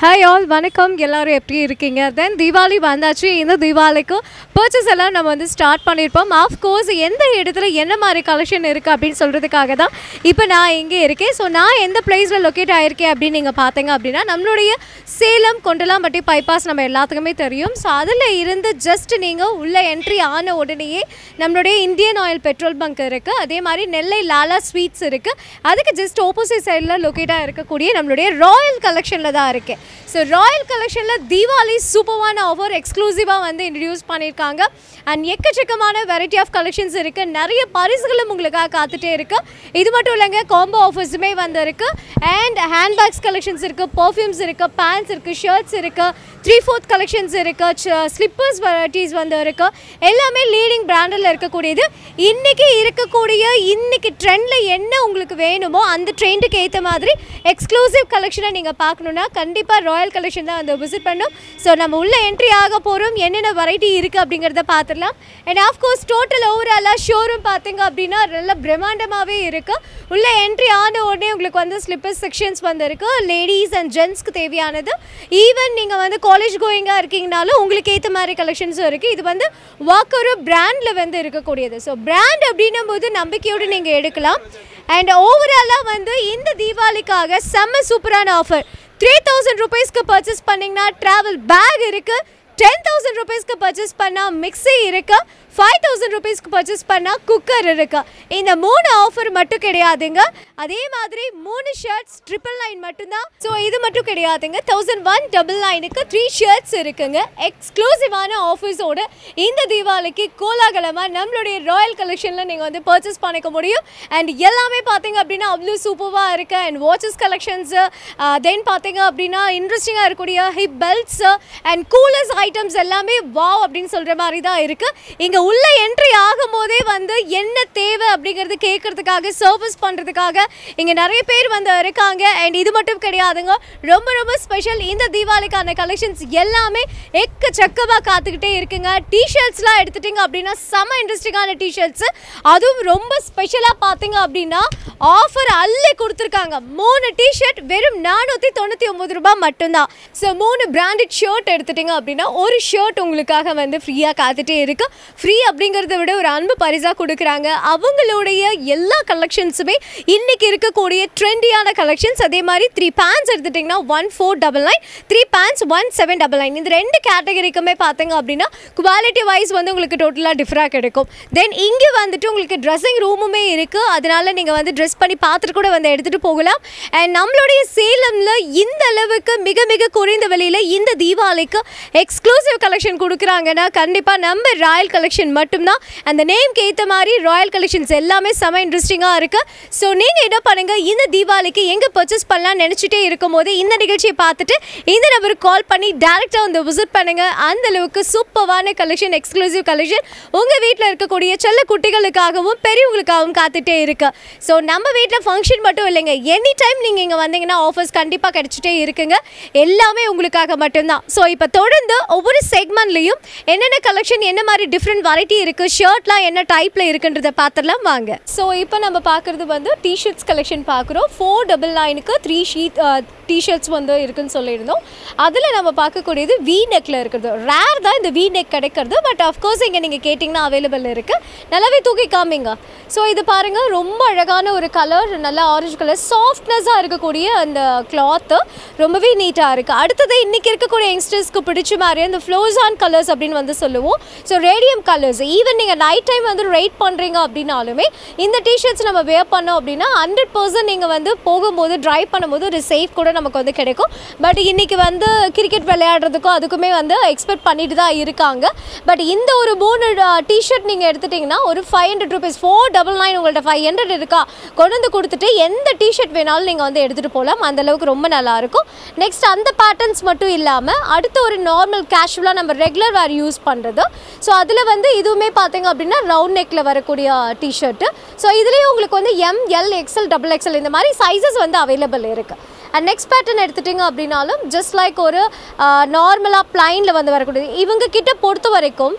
hi all வணக்கம் எல்லாரும் எப்படி இருக்கீங்க தென் தீபாவளி வந்தாச்சு இந்த தீபாவளிக்கு பர்ச்சேஸ் எல்லாம் நம்ம வந்து ஸ்டார்ட் பண்ணியிருப்போம் ஆஃப்கோர்ஸ் எந்த இடத்துல என்ன மாதிரி கலெக்ஷன் இருக்குது அப்படின்னு சொல்கிறதுக்காக தான் இப்போ நான் இங்கே இருக்கேன் ஸோ நான் எந்த பிளேஸில் லொக்கேட் ஆகிருக்கேன் அப்படின்னு நீங்கள் பார்த்தீங்க அப்படின்னா நம்மளுடைய சேலம் கொண்டலாம்பட்டி பைபாஸ் நம்ம எல்லாத்துக்குமே தெரியும் ஸோ அதில் இருந்து ஜஸ்ட் நீங்கள் உள்ள என்ட்ரி ஆன உடனேயே நம்மளுடைய இந்தியன் ஆயில் பெட்ரோல் பங்க் இருக்குது அதே மாதிரி நெல்லை லாலா ஸ்வீட்ஸ் இருக்குது அதுக்கு ஜஸ்ட் ஆப்போசிட் சைடில் லொக்கேட்டாக இருக்கக்கூடிய நம்மளுடைய ராயல் கலெக்ஷனில் தான் இருக்கேன் ஸோ ராயல் கலெக்ஷனில் தீபாவளி சூப்பரான ஆஃபர் எக்ஸ்க்ளூசிவாக வந்து இன்ட்ரடியூஸ் பண்ணியிருக்காங்க அண்ட் எக்கச்சக்கமான வெரைட்டி ஆஃப் கலெக்ஷன்ஸ் இருக்குது நிறைய பரிசுகளும் உங்களுக்காக காத்துட்டே இருக்கு இது மட்டும் இல்லைங்க காம்போ ஆஃபர்ஸுமே வந்து இருக்கு அண்ட் ஹேண்ட்பேக்ஸ் கலெக்ஷன்ஸ் இருக்குது பர்ஃப்யூம்ஸ் இருக்குது பேண்ட்ஸ் இருக்குது ஷர்ட்ஸ் இருக்குது த்ரீ ஃபோர்த் கலெக்ஷன்ஸ் இருக்குது ஸ்லிப்பர்ஸ் வெரைட்டிஸ் வந்து இருக்குது எல்லாமே லீடிங் பிராண்டில் இருக்கக்கூடியது இன்றைக்கி இருக்கக்கூடிய இன்னைக்கு ட்ரெண்டில் என்ன உங்களுக்கு வேணுமோ அந்த ட்ரெண்டுக்கு ஏற்ற மாதிரி எக்ஸ்க்ளூசிவ் கலெக்ஷனை நீங்கள் பார்க்கணுன்னா கண்டிப்பாக ராயல் கலெக்ஷன் தான் வந்து விசிட் பண்ணும் ஸோ நம்ம உள்ளே என்ட்ரி ஆக போகிறோம் என்னென்ன வெரைட்டி இருக்குது அப்படிங்கிறத பார்த்துடலாம் அண்ட் ஆஃப்கோர்ஸ் டோட்டல் ஓவராலாக ஷோரூம் பார்த்தீங்க அப்படின்னா நல்ல பிரம்மாண்டமாகவே இருக்குது உள்ளே என்ட்ரி ஆன உடனே உங்களுக்கு வந்து ஸ்லிப்பர் செக்ஷன்ஸ் வந்து இருக்குது லேடிஸ் அண்ட் ஜென்ஸ்க்கு தேவையானது ஈவன் நீங்கள் வந்து காலேஜ் கோயிங்காக இருக்கீங்கனாலும் உங்களுக்கு ஏற்ற மாதிரி கலெக்ஷன்ஸும் இருக்குது இது வந்து வாக்கரு பிராண்டில் வந்து இருக்கக்கூடியது ஸோ பிராண்ட் அப்படின்னும் போது நம்பிக்கையோடு நீங்கள் எடுக்கலாம் அண்ட் ஓவராலாக வந்து இந்த தீபாவளிக்காக செம்ம சூப்பரான ஆஃபர் த்ரீ தௌசண்ட் ருபீஸ்க்கு பர்ச்சேஸ் பண்ணிங்கன்னா ட்ராவல் பேக் இருக்குது டென் தௌசண்ட் ருபீஸ்க்கு பர்ச்சேஸ் பண்ணால் மிக்ஸி இருக்குது ஃபைவ் தௌசண்ட் ருபீஸ்க்கு பர்ச்சேஸ் பண்ணால் குக்கர் இருக்கு இந்த மூணு ஆஃபர் மட்டும் கிடையாதுங்க அதே மாதிரி மூணு ஷர்ட்ஸ் ட்ரிபிள் நைன் மட்டும்தான் ஸோ இது மட்டும் கிடையாதுங்க தௌசண்ட் ஒன் டபுள் நைனுக்கு த்ரீ ஷர்ட்ஸ் இருக்குங்க எக்ஸ்க்ளூசிவான ஆஃபர்ஸோட இந்த தீபாவளிக்கு கோலாகலமாக நம்மளுடைய ராயல் கலெக்ஷனில் நீங்கள் வந்து பர்ச்சேஸ் பண்ணிக்க முடியும் அண்ட் எல்லாமே பார்த்தீங்க அப்படின்னா அவ்வளோ சூப்பராக இருக்குது அண்ட் வாட்சஸ் கலெக்ஷன்ஸு தென் பார்த்தீங்க அப்படின்னா இன்ட்ரெஸ்டிங்காக இருக்கக்கூடிய hip belts and coolers items எல்லாமே வாவ் அப்படின்னு சொல்கிற மாதிரி தான் இருக்குது இங்கே உள்ள என்ட்ரி ஆகும்போதே வந்து என்ன தேவை அப்படிங்கிறது கேட்கறதுக்காக சர்வீஸ் பண்ணுறதுக்காக இங்கே நிறைய பேர் வந்து இருக்காங்க அண்ட் இது மட்டும் கிடையாதுங்க ரொம்ப ரொம்ப ஸ்பெஷல் இந்த தீபாவளிக்கான கலெக்ஷன்ஸ் எல்லாமே எக்கச்சக்கமாக காத்துக்கிட்டே இருக்குங்க டிஷர்ட்ஸ்லாம் எடுத்துட்டிங்க அப்படின்னா செம இன்ட்ரெஸ்டிங்கான டிஷர்ட்ஸு அதுவும் ரொம்ப ஸ்பெஷலாக பார்த்தீங்க அப்படின்னா ஆஃபர் அள்ளி கொடுத்துருக்காங்க மூணு டிஷர்ட் வெறும் நானூற்றி தொண்ணூற்றி ஒம்பது ரூபாய் மட்டும்தான் ஸோ மூணு பிராண்டட் ஷர்ட் எடுத்துட்டிங்க அப்படின்னா ஒரு ஷர்ட் உங்களுக்காக வந்து ஃப்ரீயாக காத்துட்டே இருக்கு ஃப்ரீ அப்படிங்கிறத விட ஒரு அன்பு பரிசாக கொடுக்குறாங்க அவங்களுடைய எல்லா கலெக்ஷன்ஸுமே இன்னைக்கு இருக்கக்கூடிய ட்ரெண்டியான கலெக்ஷன்ஸ் அதே மாதிரி த்ரீ பேண்ட்ஸ் எடுத்துட்டிங்கன்னா one four double nine three pants one seven double nine இந்த ரெண்டு கேட்டகரிக்குமே பார்த்தீங்க அப்படின்னா குவாலிட்டி வைஸ் வந்து உங்களுக்கு டோட்டலாக டிஃப்ராக கிடைக்கும் தென் இங்கே வந்துட்டு உங்களுக்கு ட்ரெஸ்ஸிங் ரூமுமே இருக்குது அதனால நீங்கள் வந்து ட்ரெஸ் பண்ணி பார்த்துட்டு கூட வந்து எடுத்துகிட்டு போகலாம் அண்ட் நம்மளுடைய சேலமில் இந்த அளவுக்கு மிக மிக குறைந்த விலையில் இந்த தீபாவளிக்கு எக்ஸ்க்ளூசிவ் கலெக்ஷன் கொடுக்குறாங்கன்னா கண்டிப்பாக நம்ம ராயல் கலெக்ஷன் மட்டும்தான் அந்த நேம்க்கு ஏற்ற மாதிரி ராயல் கலெக்ஷன்ஸ் எல்லாமே செம இன்ட்ரெஸ்டிங்காக இருக்குது ஸோ நீங்கள் என்ன பண்ணுங்கள் இந்த தீபாவளிக்கு எங்கே பர்ச்சேஸ் பண்ணலாம்னு நினச்சிட்டே இருக்கும் போது இந்த நிகழ்ச்சியை பார்த்துட்டு இந்த நம்பருக்கு கால் பண்ணி டேரெக்டாக வந்து விசிட் பண்ணுங்கள் அந்த அளவுக்கு சூப்பரான கலெக்ஷன் எக்ஸ்க்ளூசிவ் கலெக்ஷன் உங்கள் வீட்டில் இருக்கக்கூடிய செல்ல குட்டிகளுக்காகவும் பெரியவங்களுக்காகவும் காத்துட்டே இருக்கு ஸோ நம்ம வீட்டில் ஃபங்க்ஷன் மட்டும் இல்லைங்க எனி டைம் நீங்கள் இங்கே வந்தீங்கன்னா ஆஃபர்ஸ் கண்டிப்பாக கிடைச்சிட்டே இருக்குங்க எல்லாமே உங்களுக்காக மட்டும்தான் ஸோ இப்போ தொடர்ந்து ஒவ்வொரு செக்மெண்ட்லேயும் என்னென்ன கலெக்ஷன் என்ன மாதிரி டிஃப்ரெண்ட் வெரைட்டி இருக்குது ஷர்ட்லாம் என்ன டைப்பில் இருக்குன்றத பார்த்துடலாம் வாங்க ஸோ இப்போ நம்ம பார்க்குறது வந்து டிஷர்ட்ஸ் கலெக்ஷன் பார்க்குறோம் ஃபோர் டபுள் நைனுக்கு த்ரீ ஷீட் டிஷர்ட்ஸ் வந்து இருக்குன்னு சொல்லியிருந்தோம் அதில் நம்ம பார்க்கக்கூடியது வி நெக்கில் இருக்கிறது ரேர் தான் இந்த வி நெக் கிடைக்கிறது பட் அஃப்கோர்ஸ் இங்கே நீங்கள் கேட்டிங்கன்னா அவைலபிள் இருக்குது நல்லாவே தூக்கி காமிங்க ஸோ இது பாருங்கள் ரொம்ப அழகான ஒரு கலர் நல்லா ஆரஞ்சு கலர் சாஃப்ட்னஸாக இருக்கக்கூடிய அந்த கிளாத்து ரொம்பவே நீட்டாக இருக்குது அடுத்தது இன்றைக்கி இருக்கக்கூடிய யங்ஸ்டர்ஸ்க்கு பிடிச்ச மாதிரி அந்த ஃப்ளோசான் கலர்ஸ் அப்படின்னு வந்து சொல்லுவோம் ஸோ ரேடியம் கலர்ஸ் ஈவன் நீங்கள் நைட் டைம் வந்து ரைட் பண்ணுறீங்க அப்படின்னாலுமே இந்த டிஷர்ட்ஸ் நம்ம வேர் பண்ணோம் அப்படின்னா ஹண்ட்ரட் பர்சன்ட் நீங்கள் வந்து போகும்போது ட்ரைவ் பண்ணும்போது ஒரு சேஃப் கூட நமக்கு வந்து கிடைக்கும் பட் இன்றைக்கி வந்து கிரிக்கெட் விளையாடுறதுக்கும் அதுக்குமே வந்து எக்ஸ்பெக்ட் பண்ணிட்டு தான் இருக்காங்க பட் இந்த ஒரு மூணு டிஷர்ட் நீங்கள் எடுத்துட்டிங்கன்னா ஒரு five hundred rupees four double nine உங்கள்கிட்ட ஃபைவ் ஹண்ட்ரட் இருக்கா கொண்டு வந்து கொடுத்துட்டு எந்த டிஷர்ட் வேணாலும் நீங்கள் வந்து எடுத்துகிட்டு போகலாம் அந்த அளவுக்கு ரொம்ப நல்லாயிருக்கும் நெக்ஸ்ட் அந்த பேட்டர்ன்ஸ் மட்டும் இல்லாமல் அடுத்து ஒரு நார்மல் கேஷுவலாக நம்ம ரெகுலர் வேர் யூஸ் பண்ணுறது ஸோ அதில் வந்து இதுவுமே பார்த்தீங்க அப்படின்னா ரவுண்ட் நெக்கில் வரக்கூடிய டிஷர்ட்டு ஸோ இதுலேயும் உங்களுக்கு வந்து M L XL double XL இந்த மாதிரி சைஸஸ் வந்து அவைலபிள் இருக்குது அண்ட் நெக்ஸ்ட் பேட்டர்ன் எடுத்துட்டிங்க அப்படின்னாலும் ஜஸ்ட் லைக் ஒரு நார்மலாக ப்ளைனில் வந்து வரக்கூடியது இவங்க கிட்ட பொறுத்த வரைக்கும்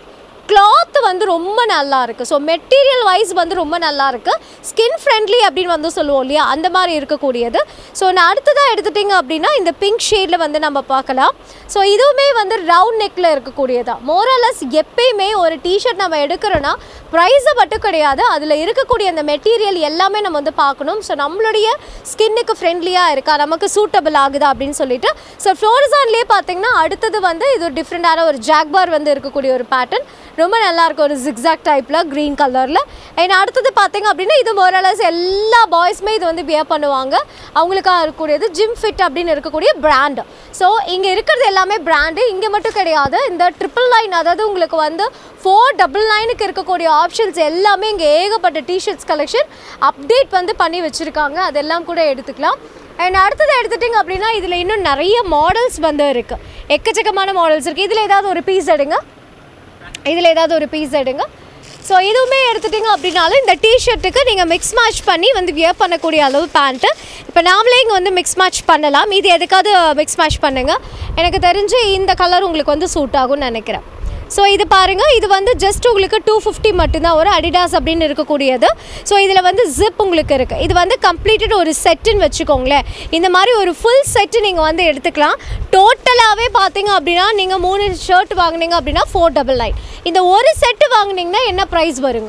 கிளாத் வந்து ரொம்ப நல்லா இருக்குது ஸோ மெட்டீரியல் வைஸ் வந்து ரொம்ப நல்லா இருக்குது ஸ்கின் ஃப்ரெண்ட்லி அப்படின்னு வந்து சொல்லுவோம் இல்லையா அந்த மாதிரி இருக்கக்கூடியது ஸோ நான் அடுத்ததாக எடுத்துட்டிங்க அப்படின்னா இந்த பிங்க் ஷேடில் வந்து நம்ம பார்க்கலாம் ஸோ இதுவுமே வந்து ரவுண்ட் நெக்கில் இருக்கக்கூடியதா மோரலஸ் எப்பயுமே ஒரு டிஷர்ட் நம்ம எடுக்கிறோன்னா ப்ரைஸை மட்டும் கிடையாது அதில் இருக்கக்கூடிய அந்த மெட்டீரியல் எல்லாமே நம்ம வந்து பார்க்கணும் ஸோ நம்மளுடைய ஸ்கின்னுக்கு ஃப்ரெண்ட்லியாக இருக்கா நமக்கு சூட்டபிள் ஆகுதா அப்படின்னு சொல்லிட்டு ஸோ ஃப்ளோரிசான்லேயே பார்த்தீங்கன்னா அடுத்தது வந்து இது ஒரு டிஃப்ரெண்ட்டான ஒரு ஜாக்பார் வந்து இருக்கக்கூடிய ஒரு பேட்டர்ன் ரொம்ப நல்லா இருக்கும் ஒரு ஜிக்ஸாக் டைப்பில் க்ரீன் கலரில் அண்ட் அடுத்தது பார்த்தீங்க அப்படின்னா இது மோரலஸ் எல்லா பாய்ஸுமே இது வந்து வியர் பண்ணுவாங்க அவங்களுக்காக இருக்கக்கூடியது ஜிம் ஃபிட் அப்படின்னு இருக்கக்கூடிய பிராண்டு ஸோ இங்கே இருக்கிறது எல்லாமே பிராண்டு இங்கே மட்டும் கிடையாது இந்த ட்ரிபிள் லைன் அதாவது உங்களுக்கு வந்து ஃபோர் டபுள் நைனுக்கு இருக்கக்கூடிய ஆப்ஷன்ஸ் எல்லாமே இங்கே ஏகப்பட்ட டிஷர்ட்ஸ் கலெக்ஷன் அப்டேட் வந்து பண்ணி வச்சுருக்காங்க அதெல்லாம் கூட எடுத்துக்கலாம் அண்ட் அடுத்தது எடுத்துட்டிங்க அப்படின்னா இதில் இன்னும் நிறைய மாடல்ஸ் வந்து இருக்குது எக்கச்சக்கமான மாடல்ஸ் இருக்குது இதில் ஏதாவது ஒரு பீஸ் எடுங்க இதில் ஏதாவது ஒரு பீஸ் எடுங்க ஸோ இதுவுமே எடுத்துட்டிங்க அப்படின்னாலும் இந்த டிஷர்ட்டுக்கு நீங்கள் மிக்ஸ் மேட்ச் பண்ணி வந்து வியர் பண்ணக்கூடிய அளவு பேண்ட்டு இப்போ நாமளே இங்கே வந்து மிக்ஸ் மேட்ச் பண்ணலாம் இது எதுக்காவது மிக்ஸ் மேட்ச் பண்ணுங்கள் எனக்கு தெரிஞ்சு இந்த கலர் உங்களுக்கு வந்து சூட் ஆகும்னு நினைக்கிறேன் ஸோ இது பாருங்கள் இது வந்து ஜஸ்ட் உங்களுக்கு டூ ஃபிஃப்டி மட்டும்தான் ஒரு அடிடாஸ் அப்படின்னு இருக்கக்கூடியது ஸோ இதில் வந்து ஜிப் உங்களுக்கு இருக்குது இது வந்து கம்ப்ளீட்டட் ஒரு செட்டுன்னு வச்சுக்கோங்களேன் இந்த மாதிரி ஒரு ஃபுல் செட்டு நீங்கள் வந்து எடுத்துக்கலாம் டோட்டலாகவே பார்த்தீங்க அப்படின்னா நீங்கள் மூணு ஷர்ட் வாங்குனீங்க அப்படின்னா ஃபோர் டபுள் நைன் இந்த ஒரு செட்டு வாங்குனீங்கன்னா என்ன ப்ரைஸ் வருங்க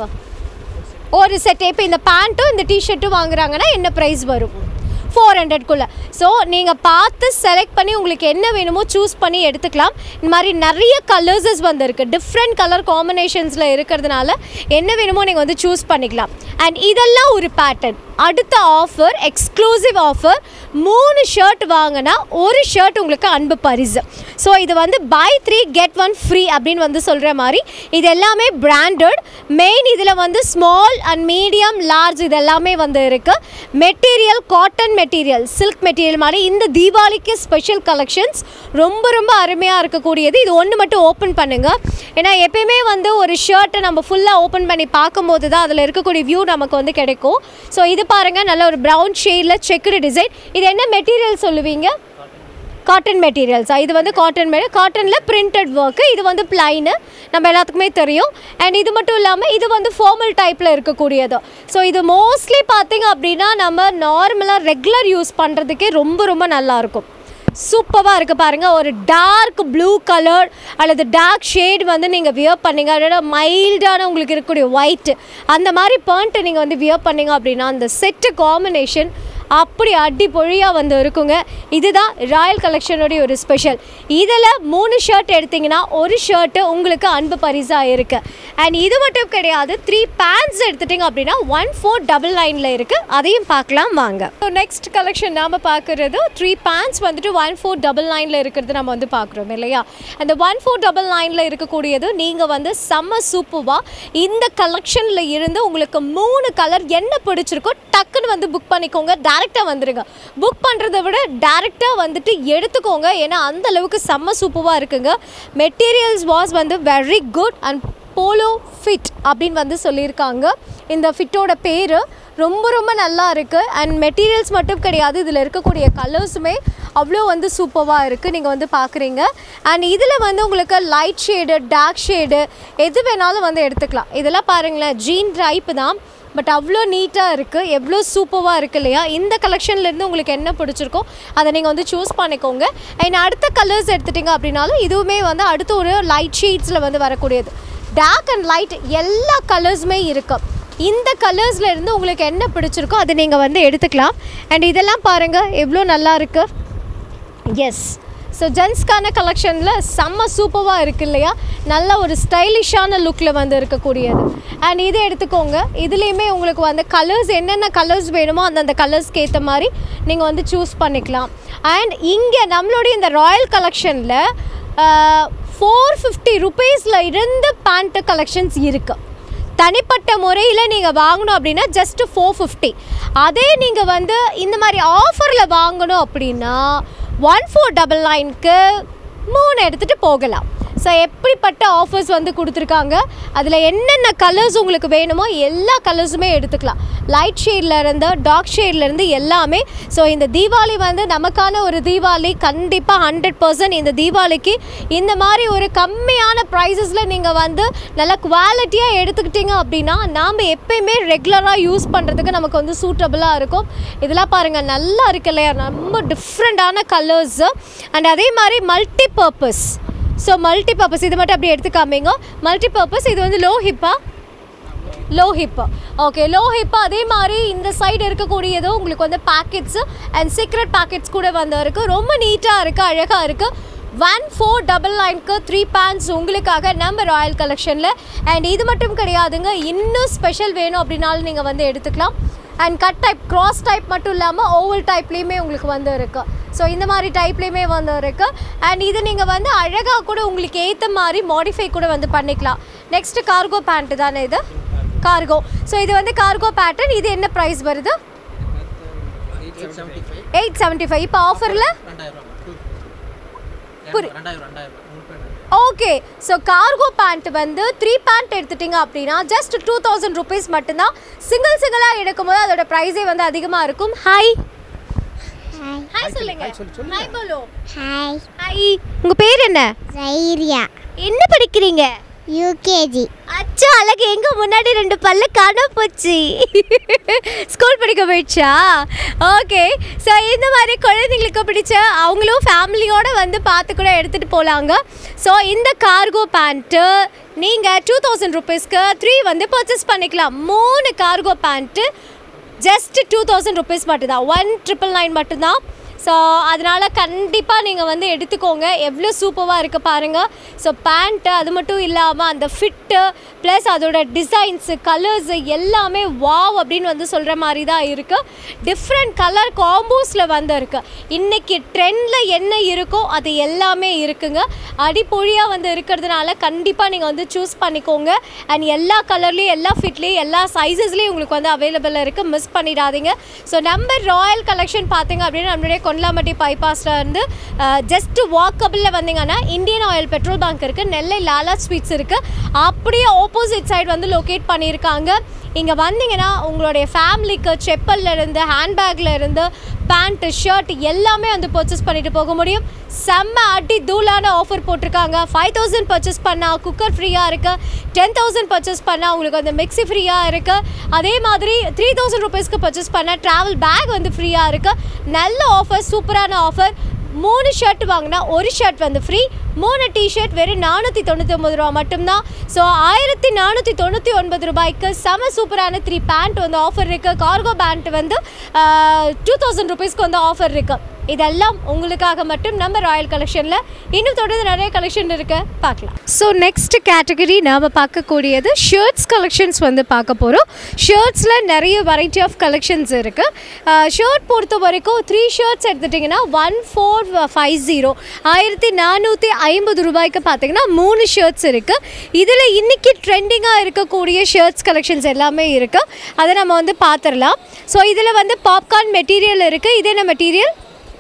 ஒரு செட் இப்போ இந்த பேண்ட்டும் இந்த டிஷர்ட்டும் வாங்குறாங்கன்னா என்ன ப்ரைஸ் வரும் ஃபோர் ஹண்ட்ரட்குள்ளே ஸோ நீங்கள் பார்த்து செலக்ட் பண்ணி உங்களுக்கு என்ன வேணுமோ சூஸ் பண்ணி எடுத்துக்கலாம் இந்த மாதிரி நிறைய கலர்ஸஸ் வந்து இருக்குது டிஃப்ரெண்ட் கலர் காம்பினேஷன்ஸில் இருக்கிறதுனால என்ன வேணுமோ நீங்கள் வந்து சூஸ் பண்ணிக்கலாம் அண்ட் இதெல்லாம் ஒரு பேட்டர்ன் அடுத்த ஆஃபர் எக்ஸ்க்ளூசிவ் ஆஃபர் மூணு ஷர்ட் வாங்கினா ஒரு ஷர்ட் உங்களுக்கு அன்பு பரிசு ஸோ இது வந்து buy three get one free அப்படின்னு வந்து சொல்கிற மாதிரி இது எல்லாமே பிராண்டட் மெயின் இதில் வந்து ஸ்மால் அண்ட் மீடியம் லார்ஜ் இது எல்லாமே வந்து இருக்குது material cotton material silk material மாதிரி இந்த தீபாவளிக்கு ஸ்பெஷல் கலெக்ஷன்ஸ் ரொம்ப ரொம்ப அருமையாக இருக்கக்கூடியது இது ஒன்று மட்டும் ஓப்பன் பண்ணுங்கள் ஏன்னா எப்பயுமே வந்து ஒரு ஷர்ட்டை நம்ம ஃபுல்லாக ஓப்பன் பண்ணி பார்க்கும்போது தான் அதில் இருக்கக்கூடிய வியூ நமக்கு வந்து கிடைக்கும் ஸோ இது பாருங்கள் நல்ல ஒரு ப்ரௌன் ஷேடில் செக்குடு டிசைன் இது என்ன மெட்டீரியல் சொல்லுவீங்க காட்டன் மெட்டீரியல்ஸா இது வந்து காட்டன் மெ காட்டனில் பிரிண்டட் ஒர்க்கு இது வந்து பிளைனு நம்ம எல்லாத்துக்குமே தெரியும் அண்ட் இது மட்டும் இல்லாமல் இது வந்து ஃபார்மல் டைப்பில் இருக்கக்கூடியது ஸோ இது மோஸ்ட்லி பார்த்தீங்க அப்படின்னா நம்ம நார்மலாக ரெகுலர் யூஸ் பண்ணுறதுக்கே ரொம்ப ரொம்ப நல்லாயிருக்கும் சூப்பராக இருக்குது பாருங்கள் ஒரு டார்க் ப்ளூ கலர் அல்லது டார்க் ஷேட் வந்து நீங்கள் வியர் பண்ணீங்க அதோட மைல்டான உங்களுக்கு இருக்கக்கூடிய ஒயிட் அந்த மாதிரி பேண்ட்டு நீங்கள் வந்து வியர் பண்ணீங்க அப்படின்னா அந்த செட்டு காம்பினேஷன் அப்படி அடி பொழியாக வந்து இருக்குங்க இதுதான் ராயல் கலெக்ஷனுடைய ஒரு ஸ்பெஷல் இதில் மூணு ஷர்ட் எடுத்தீங்கன்னா ஒரு ஷர்ட்டு உங்களுக்கு அன்பு பரிசாக இருக்குது அண்ட் இது மட்டும் கிடையாது த்ரீ பேண்ட்ஸ் எடுத்துட்டிங்க அப்படின்னா ஒன் ஃபோர் டபுள் நைனில் இருக்குது அதையும் பார்க்கலாம் வாங்க ஸோ நெக்ஸ்ட் கலெக்ஷன் நாம் பார்க்குறது த்ரீ பேண்ட்ஸ் வந்துட்டு ஒன் ஃபோர் டபுள் நைனில் இருக்கிறது நம்ம வந்து பார்க்குறோம் இல்லையா அந்த ஒன் ஃபோர் டபுள் நைனில் இருக்கக்கூடியது நீங்கள் வந்து செம்ம சூப்பராக இந்த கலெக்ஷனில் இருந்து உங்களுக்கு மூணு கலர் என்ன பிடிச்சிருக்கோ டக்குன்னு வந்து புக் பண்ணிக்கோங்க டேரெக்டாக வந்துடுங்க புக் பண்ணுறதை விட டேரெக்டாக வந்துட்டு எடுத்துக்கோங்க ஏன்னா அந்த அளவுக்கு செம்ம சூப்பராக இருக்குங்க மெட்டீரியல்ஸ் வாஸ் வந்து very good and polo fit அப்படின்னு வந்து சொல்லியிருக்காங்க இந்த ஃபிட்டோட பேர் ரொம்ப ரொம்ப நல்லா இருக்குது அண்ட் மெட்டீரியல்ஸ் மட்டும் கிடையாது இதில் இருக்கக்கூடிய கலர்ஸுமே அவ்வளோ வந்து சூப்பராக இருக்குது நீங்கள் வந்து பார்க்குறீங்க அண்ட் இதில் வந்து உங்களுக்கு லைட் ஷேடு டார்க் ஷேடு எது வேணாலும் வந்து எடுத்துக்கலாம் இதெல்லாம் பாருங்களேன் ஜீன் டைப்பு தான் பட் அவ்வளோ நீட்டாக இருக்குது எவ்வளோ சூப்பராக இருக்குது இல்லையா இந்த கலெக்ஷன்லேருந்து உங்களுக்கு என்ன பிடிச்சிருக்கோ அதை நீங்கள் வந்து சூஸ் பண்ணிக்கோங்க அண்ட் அடுத்த கலர்ஸ் எடுத்துட்டிங்க அப்படின்னாலும் இதுவுமே வந்து அடுத்த ஒரு லைட் ஷீட்ஸில் வந்து வரக்கூடியது டார்க் அண்ட் லைட் எல்லா கலர்ஸுமே இருக்குது இந்த கலர்ஸில் இருந்து உங்களுக்கு என்ன பிடிச்சிருக்கோ அதை நீங்கள் வந்து எடுத்துக்கலாம் அண்ட் இதெல்லாம் பாருங்கள் எவ்வளோ நல்லா இருக்குது எஸ் ஸோ ஜென்ஸ்க்கான கலெக்ஷனில் செம்ம சூப்பராக இருக்கு இல்லையா நல்ல ஒரு ஸ்டைலிஷான லுக்கில் வந்து இருக்கக்கூடியது அண்ட் இதை எடுத்துக்கோங்க இதுலேயுமே உங்களுக்கு வந்து கலர்ஸ் என்னென்ன கலர்ஸ் வேணுமோ அந்தந்த கலர்ஸ்க்கு ஏற்ற மாதிரி நீங்கள் வந்து சூஸ் பண்ணிக்கலாம் அண்ட் இங்கே நம்மளுடைய இந்த ராயல் கலெக்ஷனில் ஃபோர் ஃபிஃப்டி ருபீஸில் இருந்து பேண்ட்டு கலெக்ஷன்ஸ் இருக்குது தனிப்பட்ட முறையில் நீங்கள் வாங்கணும் அப்படின்னா ஜஸ்ட் ஃபோர் ஃபிஃப்டி அதே நீங்கள் வந்து இந்த மாதிரி ஆஃபரில் வாங்கணும் அப்படின்னா ஒன் ஃபோர் டபுள் நைனுக்கு மூணு எடுத்துகிட்டு போகலாம் ஸோ எப்படிப்பட்ட ஆஃபர்ஸ் வந்து கொடுத்துருக்காங்க அதில் என்னென்ன கலர்ஸ் உங்களுக்கு வேணுமோ எல்லா கலர்ஸுமே எடுத்துக்கலாம் லைட் ஷேடில் இருந்து டார்க் ஷேடில் இருந்து எல்லாமே ஸோ இந்த தீபாவளி வந்து நமக்கான ஒரு தீபாவளி கண்டிப்பாக ஹண்ட்ரட் பர்சன்ட் இந்த தீபாவளிக்கு இந்த மாதிரி ஒரு கம்மியான ப்ரைஸஸில் நீங்கள் வந்து நல்ல குவாலிட்டியாக எடுத்துக்கிட்டீங்க அப்படின்னா நாம் எப்பயுமே ரெகுலராக யூஸ் பண்ணுறதுக்கு நமக்கு வந்து சூட்டபுளாக இருக்கும் இதெல்லாம் பாருங்கள் நல்லா இருக்கு இல்லையா ரொம்ப டிஃப்ரெண்ட்டான கலர்ஸு அண்ட் அதே மாதிரி multi purpose so multi purpose இது மட்டும் அப்படி எடுத்து காமிங்க மல்டி பர்பஸ் இது வந்து லோ ஹிப்பா low hip okay low hip அதே மாதிரி இந்த சைடு இருக்கக்கூடியது உங்களுக்கு வந்து பேக்கெட்ஸு அண்ட் சீக்ரெட் பேக்கெட்ஸ் கூட வந்து இருக்குது ரொம்ப நீட்டாக இருக்குது அழகாக இருக்குது ஒன் ஃபோர் டபுள் நைன்க்கு த்ரீ பேண்ட்ஸ் உங்களுக்காக நம்ம ராயல் கலெக்ஷனில் அண்ட் இது மட்டும் கிடையாதுங்க இன்னும் ஸ்பெஷல் வேணும் அப்படின்னாலும் நீங்கள் வந்து எடுத்துக்கலாம் and cut type cross type மட்டும் இல்லாமல் ஓவல் டைப்லேயுமே உங்களுக்கு வந்து இருக்குது ஸோ இந்த மாதிரி டைப்லேயுமே வந்து இருக்குது அண்ட் இது நீங்கள் வந்து அழகாக கூட உங்களுக்கு ஏற்ற மாதிரி மாடிஃபை கூட வந்து பண்ணிக்கலாம் நெக்ஸ்ட் கார்கோ பேண்ட்டு தானே இது கார்கோ ஸோ இது வந்து கார்கோ பேட்டர்ன் இது என்ன ப்ரைஸ் வருது எயிட் செவன்ட்டி ஃபைவ் இப்போ ஆஃபரில் புரி ஓகே ஸோ கார்கோ பேண்ட் வந்து த்ரீ பேண்ட் எடுத்துட்டீங்க அப்படின்னா ஜஸ்ட் டூ தௌசண்ட் ருபீஸ் மட்டும்தான் சிங்கிள் சிங்கிளாக எடுக்கும்போது அதோட ப்ரைஸே வந்து அதிகமாக இருக்கும் ஹாய் ஹாய் ஹாய் சொல்லுங்க ஹாய் போலோ ஹாய் ஹாய் உங்கள் பேர் என்ன தைரியா என்ன படிக்கிறீங்க யூகேஜி அச்சா அழகு எங்க முன்னாடி ரெண்டு பல்ல காணாம போச்சு ஸ்கூல் படிக்க போயிடுச்சா ஓகே ஸோ இந்த மாதிரி குழந்தைங்களுக்கு பிடிச்ச அவங்களும் ஃபேமிலியோட வந்து பார்த்து கூட எடுத்துகிட்டு போகலாங்க ஸோ இந்த கார்கோ பேண்ட்டு நீங்கள் டூ தௌசண்ட் ருபீஸ்க்கு த்ரீ வந்து பர்ச்சேஸ் பண்ணிக்கலாம் மூணு cargo pant just two thousand rupees மட்டும்தான் ஒன் ட்ரிபிள் நைன் மட்டும்தான் ஸோ அதனால் கண்டிப்பாக நீங்கள் வந்து எடுத்துக்கோங்க எவ்வளோ சூப்பராக இருக்குது பாருங்கள் ஸோ பேண்ட்டு அது மட்டும் இல்லாமல் அந்த ஃபிட்டு ப்ளஸ் அதோட டிசைன்ஸு கலர்ஸு எல்லாமே வாவ் அப்படின்னு வந்து சொல்கிற மாதிரி தான் இருக்குது டிஃப்ரெண்ட் கலர் காம்போஸில் வந்து இருக்குது இன்றைக்கி ட்ரெண்டில் என்ன இருக்கோ அது எல்லாமே இருக்குங்க அடிப்பொழியாக வந்து இருக்கிறதுனால கண்டிப்பாக நீங்கள் வந்து சூஸ் பண்ணிக்கோங்க அண்ட் எல்லா கலர்லேயும் எல்லா ஃபிட்லேயும் எல்லா சைஸஸ்லேயும் உங்களுக்கு வந்து அவைலபிளாக இருக்குது மிஸ் பண்ணிடாதீங்க ஸோ நம்ம ராயல் கலெக்ஷன் பார்த்தீங்க அப்படின்னா நம்மளுடைய கொண்டலாம்பட்டி பைபாஸில் இருந்து ஜஸ்ட் வாக்கபிளில் வந்தீங்கன்னா இந்தியன் ஆயில் பெட்ரோல் பேங்க் இருக்குது நெல்லை லாலா ஸ்வீட்ஸ் இருக்குது அப்படியே ஆப்போசிட் சைடு வந்து லொக்கேட் பண்ணியிருக்காங்க இங்கே வந்தீங்கன்னா உங்களுடைய ஃபேமிலிக்கு செப்பல்ல இருந்து ஹேண்ட்பேக்கில் இருந்து பேண்ட்டு ஷர்ட் எல்லாமே வந்து பர்ச்சேஸ் பண்ணிட்டு போக முடியும் செம்ம அடி தூளான ஆஃபர் போட்டிருக்காங்க ஃபைவ் தௌசண்ட் பர்ச்சேஸ் பண்ணால் குக்கர் ஃப்ரீயாக இருக்குது டென் தௌசண்ட் பர்ச்சேஸ் பண்ணால் உங்களுக்கு வந்து மிக்ஸி ஃப்ரீயாக இருக்குது அதே மாதிரி த்ரீ தௌசண்ட் ருபீஸ்க்கு பர்ச்சேஸ் பண்ணால் ட்ராவல் பேக் வந்து ஃப்ரீயாக இருக்குது நல்ல ஆஃபர் சூப்பரான ஆஃபர் மூணு ஷர்ட் வாங்கினா ஒரு ஷர்ட் வந்து ஃப்ரீ மூணு டிஷர்ட் வெறும் நானூற்றி தொண்ணூற்றி ஒம்பது ரூபா மட்டும்தான் ஸோ ஆயிரத்தி நானூற்றி தொண்ணூற்றி ஒன்பது ரூபாய்க்கு செம சூப்பரான த்ரீ பேண்ட் வந்து ஆஃபர் இருக்குது கார்கோ பேண்ட் வந்து டூ தௌசண்ட் ருபீஸ்க்கு வந்து ஆஃபர் இருக்குது இதெல்லாம் உங்களுக்காக மட்டும் நம்ம ராயல் கலெக்ஷனில் இன்னும் தொடர்ந்து நிறைய கலெக்ஷன் இருக்கு பார்க்கலாம் ஸோ நெக்ஸ்ட் கேட்டகரி நாம் பார்க்கக்கூடியது ஷர்ட்ஸ் கலெக்ஷன்ஸ் வந்து பார்க்க போகிறோம் ஷர்ட்ஸில் நிறைய வெரைட்டி ஆஃப் கலெக்ஷன்ஸ் இருக்குது ஷர்ட் பொறுத்த வரைக்கும் த்ரீ ஷர்ட்ஸ் எடுத்துட்டிங்கன்னா ஒன் ஃபோர் ஃபைவ் ஜீரோ ஆயிரத்தி நானூற்றி ஐம்பது ரூபாய்க்கு பார்த்தீங்கன்னா மூணு ஷர்ட்ஸ் இருக்குது இதில் இன்றைக்கி ட்ரெண்டிங்காக இருக்கக்கூடிய ஷர்ட்ஸ் கலெக்ஷன்ஸ் எல்லாமே இருக்குது அதை நம்ம வந்து பார்த்துடலாம் ஸோ இதில் வந்து பாப்கார்ன் மெட்டீரியல் இருக்குது இது என்ன மெட்டீரியல்